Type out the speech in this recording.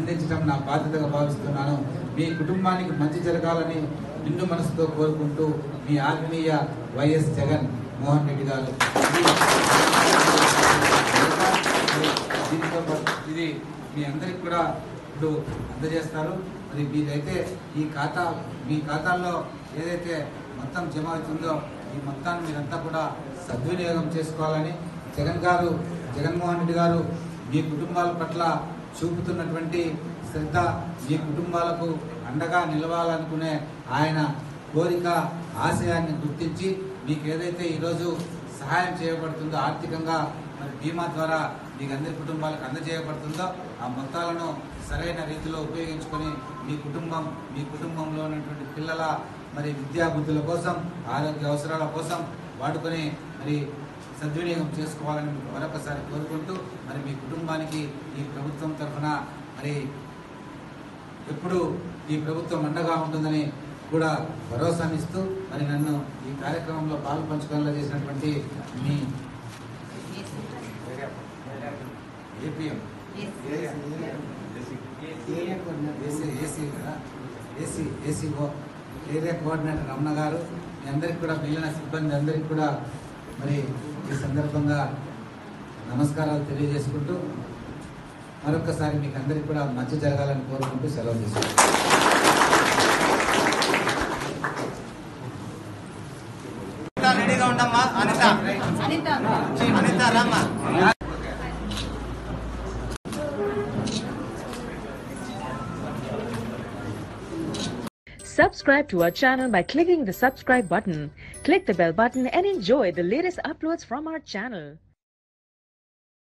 అందించడం నా బాధ్యతగా భావిస్తున్నాను మీ కుటుంబానికి మంచి జరగాలని నిండు మనసుతో కోరుకుంటూ మీ ఆత్మీయ వైఎస్ జగన్ మోహన్ రెడ్డి గారు దీంతో పాటు ఇది మీ అందరికి కూడా ఇప్పుడు అందజేస్తారు మరి మీరైతే ఈ ఖాతా మీ ఖాతాల్లో ఏదైతే మొత్తం జమ అవుతుందో ఈ మొత్తాన్ని మీరంతా కూడా సద్వినియోగం చేసుకోవాలని జగన్ గారు జగన్మోహన్ రెడ్డి గారు మీ కుటుంబాల పట్ల చూపుతున్నటువంటి శ్రద్ధ మీ కుటుంబాలకు అండగా నిలవాలనుకునే ఆయన కోరిక ఆశయాన్ని గుర్తించి మీకు ఏదైతే ఈరోజు సహాయం చేయబడుతుందో ఆర్థికంగా మరి బీమా ద్వారా మీకు అందరి కుటుంబాలకు అందజేయబడుతుందో ఆ మొత్తాలను సరైన రీతిలో ఉపయోగించుకొని మీ కుటుంబం మీ కుటుంబంలో ఉన్నటువంటి పిల్లల మరి విద్యాబుద్ధుల కోసం ఆరోగ్య అవసరాల కోసం వాడుకొని మరి సద్వినియోగం చేసుకోవాలని మీకు మరొకసారి కోరుకుంటూ మరి మీ కుటుంబానికి ఈ ప్రభుత్వం తరఫున మరి ఎప్పుడు ఈ ప్రభుత్వం అండగా ఉంటుందని కూడా భరోసానిస్తూ మరి నన్ను ఈ కార్యక్రమంలో పాలు పంచుకోవాలో చేసినటువంటి మీ ఏపీఎం ఏసీ ఏసీ కదా AC ACO area coordinator Ramana garu మీ అందరికి కూడా మిగిలిన సిబ్బంది అందరికి కూడా మరి ఈ సందర్భంగా నమస్కారాలు తెలియజేసుకుంటూ మరొకసారి మీకు అందరికి కూడా మంచి జరగాలని కోరుకుంటూ సెలవు తీసుకుంటాం రెడీగా ఉండమ్మా అనిత అనిత అనిత రామ్మా Subscribe to our channel by clicking the subscribe button. Click the bell button and enjoy the latest uploads from our channel.